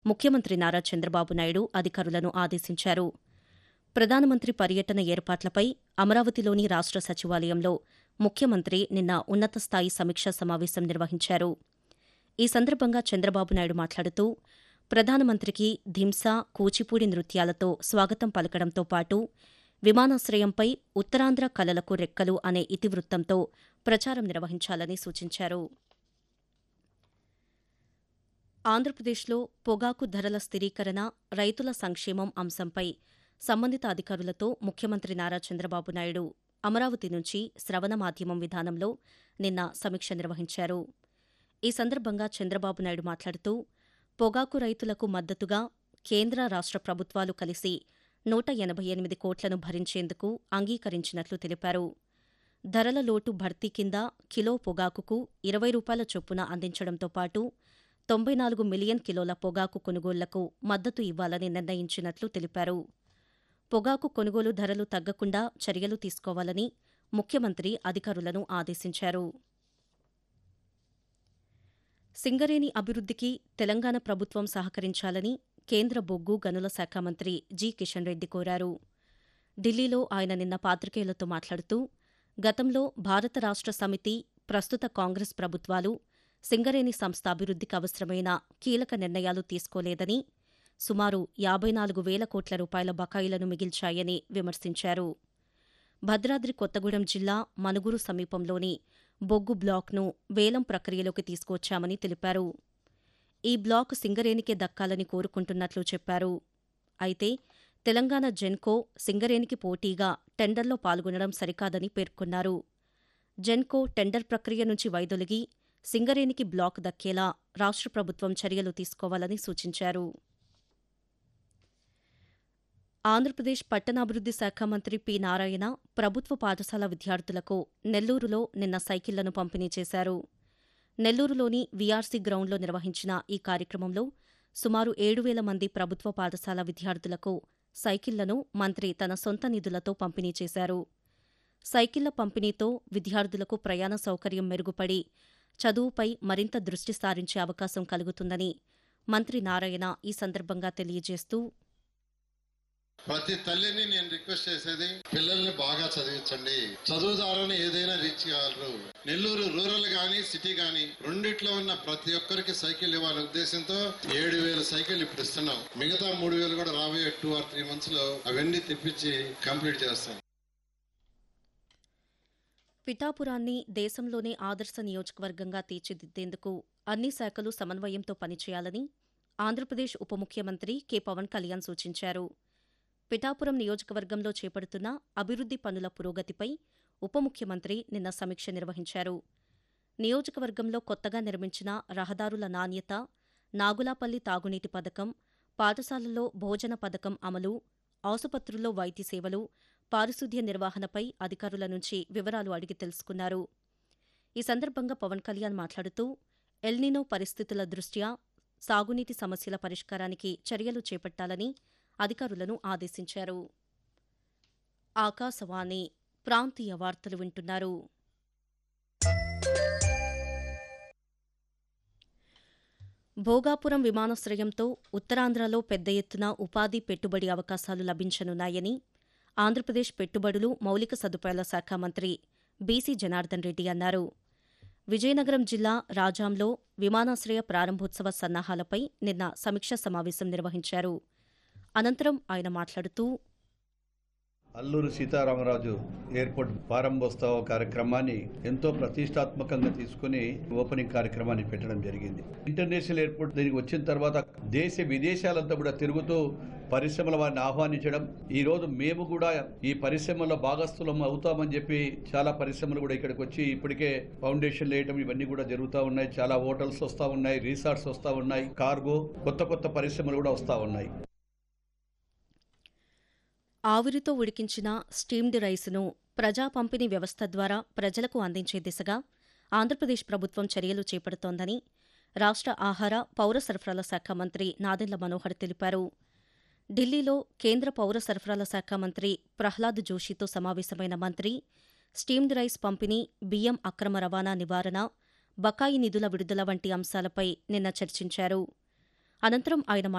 ముఖ్యమంత్రి నారా చంద్రబాబు నాయుడు అధికారులను ఆదేశించారు ప్రధానమంత్రి పర్యటన ఏర్పాట్లపై అమరావతిలోని రాష్ట్ర సచివాలయంలో ముఖ్యమంత్రి నిన్న ఉన్నతస్థాయి సమీక్షా సమావేశం నిర్వహించారు ఈ సందర్భంగా చంద్రబాబు నాయుడు మాట్లాడుతూ ప్రధానమంత్రికి ధింస కూచిపూడి నృత్యాలతో స్వాగతం పలకడంతో పాటు విమానాశ్రయంపై ఉత్తరాంధ్ర కలలకు రెక్కలు అనే ఇతివృత్తంతో ప్రచారం నిర్వహించాలని సూచించారు ఆంధ్రప్రదేశ్లో పొగాకు ధరల స్థిరీకరణ రైతుల సంక్షేమం అంశంపై సంబంధిత అధికారులతో ముఖ్యమంత్రి నారా చంద్రబాబు నాయుడు అమరావతి నుంచి శ్రవణ మాధ్యమం విధానంలో నిన్న సమీక్ష నిర్వహించారు ఈ సందర్భంగా చంద్రబాబు నాయుడు మాట్లాడుతూ పొగాకు రైతులకు మద్దతుగా కేంద్ర రాష్ట్ర ప్రభుత్వాలు కలిసి నూట ఎనభై ఎనిమిది కోట్లను భరించేందుకు అంగీకరించినట్లు తెలిపారు ధరల లోటు భర్తీ కింద కిలో పొగాకుకు ఇరవై రూపాయల చొప్పున అందించడంతో పాటు తొంభై నాలుగు మిలియన్ కిలోల పొగాకు కొనుగోళ్లకు మద్దతు ఇవ్వాలని నిర్ణయించినట్లు తెలిపారు పొగాకు కొనుగోలు ధరలు తగ్గకుండా చర్యలు తీసుకోవాలని ముఖ్యమంత్రి అధికారులను ఆదేశించారు సింగరేణి అభివృద్ధికి తెలంగాణ ప్రభుత్వం సహకరించాలని కేంద్ర బొగ్గు గనుల శాఖ మంత్రి జి కిషన్ రెడ్డి కోరారు ఢిల్లీలో ఆయన నిన్న పాత్రికేయులతో మాట్లాడుతూ గతంలో భారత రాష్ట్ర సమితి ప్రస్తుత కాంగ్రెస్ ప్రభుత్వాలు సింగరేణి సంస్థ అభివృద్ధికి అవసరమైన కీలక నిర్ణయాలు తీసుకోలేదని సుమారు యాబై నాలుగు వేల కోట్ల రూపాయల బకాయిలను మిగిల్చాయని విమర్శించారు భద్రాద్రి కొత్తగూడెం జిల్లా మనుగురు సమీపంలోని బొగ్గు బ్లాక్ను వేలం ప్రక్రియలోకి తీసుకొచ్చామని తెలిపారు ఈ బ్లాక్ సింగరేణికే దక్కాలని కోరుకుంటున్నట్లు చెప్పారు అయితే తెలంగాణ జెన్కో సింగరేణికి పోటీగా టెండర్లో పాల్గొనడం సరికాదని పేర్కొన్నారు జెన్కో టెండర్ ప్రక్రియ నుంచి వైదొలిగి సింగరేణికి బ్లాక్ దక్కేలా రాష్ట్ర ప్రభుత్వం చర్యలు తీసుకోవాలని సూచించారు ఆంధ్రప్రదేశ్ పట్టణాభివృద్ది శాఖ మంత్రి పి నారాయణ ప్రభుత్వ పాఠశాల విద్యార్థులకు నెల్లూరులో నిన్న సైకిళ్లను పంపిణీ చేశారు నెల్లూరులోని వీఆర్సీ గ్రౌండ్లో నిర్వహించిన ఈ కార్యక్రమంలో సుమారు ఏడు వేల మంది ప్రభుత్వ పాఠశాల విద్యార్థులకు సైకిళ్లను మంత్రి తన సొంత నిధులతో పంపిణీ చేశారు సైకిళ్ల పంపిణీతో విద్యార్థులకు ప్రయాణ సౌకర్యం మెరుగుపడి చదువుపై మరింత దృష్టి సారించే అవకాశం కలుగుతుందని మంత్రి నారాయణ ఈ సందర్భంగా తెలియజేస్తూ ప్రతి తల్లిని నేను రిక్వెస్ట్ చేసేది పిల్లల్ని బాగా చదివించండి చదువు ద్వారానే ఏదైనా రీచ్ కాగలరు నెల్లూరు రూరల్ గాని సిటీ గాని రెండిట్లో ఉన్న ప్రతి ఒక్కరికి సైకిల్ ఇవ్వాలనే ఉద్దేశంతో ఏడు వేల సైకిల్ ఇప్పుడు ఇస్తున్నాం మిగతా మూడు వేలు కూడా రాబోయే టూ ఆర్ త్రీ మంత్స్ లో అవన్నీ తెప్పించి కంప్లీట్ చేస్తాం పిఠాపురాన్ని దేశంలోనే ఆదర్శ నియోజకవర్గంగా తీర్చిదిద్దేందుకు అన్ని శాఖలు సమన్వయంతో పనిచేయాలని ఆంధ్రప్రదేశ్ ఉప ముఖ్యమంత్రి కె పవన్ కళ్యాణ్ సూచించారు పిఠాపురం నియోజకవర్గంలో చేపడుతున్న అభివృద్ది పనుల పురోగతిపై ఉప ముఖ్యమంత్రి నిన్న సమీక్ష నిర్వహించారు నియోజకవర్గంలో కొత్తగా నిర్మించిన రహదారుల నాణ్యత నాగులాపల్లి తాగునీటి పథకం పాఠశాలల్లో భోజన పథకం అమలు ఆసుపత్రుల్లో వైద్య సేవలు పారిశుద్ధ్య నిర్వహణపై అధికారుల నుంచి వివరాలు అడిగి తెలుసుకున్నారు ఈ సందర్భంగా పవన్ కళ్యాణ్ మాట్లాడుతూ ఎల్నినో పరిస్థితుల దృష్ట్యా సాగునీటి సమస్యల పరిష్కారానికి చర్యలు చేపట్టాలని అధికారులను ఆదేశించారు ఆకాశవాణి ప్రాంతీయ వార్తలు వింటున్నారు భోగాపురం విమానాశ్రయంతో ఉత్తరాంధ్రలో పెద్ద ఎత్తున ఉపాధి పెట్టుబడి అవకాశాలు లభించనున్నాయని ఆంధ్రప్రదేశ్ పెట్టుబడులు మౌలిక సదుపాయాల శాఖ మంత్రి బీసీ జనార్దన్ రెడ్డి అన్నారు విజయనగరం జిల్లా రాజాంలో విమానాశ్రయ ప్రారంభోత్సవ సన్నాహాలపై నిన్న సమీక్షా సమావేశం నిర్వహించారు అనంతరం ఆయన మాట్లాడుతూ అల్లూరు సీతారామరాజు ఎయిర్పోర్ట్ ప్రారంభోత్సవ కార్యక్రమాన్ని ఎంతో ప్రతిష్టాత్మకంగా తీసుకుని ఓపెనింగ్ కార్యక్రమాన్ని పెట్టడం జరిగింది ఇంటర్నేషనల్ ఎయిర్పోర్ట్ దీనికి వచ్చిన తర్వాత దేశ విదేశాలంతా కూడా తిరుగుతూ పరిశ్రమల వారిని ఆహ్వానించడం ఈ రోజు మేము కూడా ఈ పరిశ్రమలో భాగస్థులం అవుతామని చెప్పి చాలా పరిశ్రమలు కూడా ఇక్కడికి వచ్చి ఇప్పటికే ఫౌండేషన్ వేయడం ఇవన్నీ కూడా జరుగుతూ ఉన్నాయి చాలా హోటల్స్ వస్తూ ఉన్నాయి రిసార్ట్స్ వస్తూ ఉన్నాయి కార్గో కొత్త కొత్త పరిశ్రమలు కూడా వస్తూ ఉన్నాయి ఆవిరితో ఉడికించిన స్టీమ్డ్ రైసును ప్రజా పంపిణీ వ్యవస్థ ద్వారా ప్రజలకు అందించే దిశగా ఆంధ్రప్రదేశ్ ప్రభుత్వం చర్యలు చేపడుతోందని రాష్ట్ర ఆహార పౌర సరఫరాల శాఖ మంత్రి నాదెండ్ల మనోహర్ తెలిపారు ఢిల్లీలో కేంద్ర పౌర సరఫరాల శాఖ మంత్రి ప్రహ్లాద్ జోషితో సమావేశమైన మంత్రి స్టీమ్డ్ రైస్ పంపిణీ బియ్యం అక్రమ రవాణా నివారణ బకాయి నిధుల విడుదల వంటి అంశాలపై నిన్న చర్చించారు అనంతరం ఆయన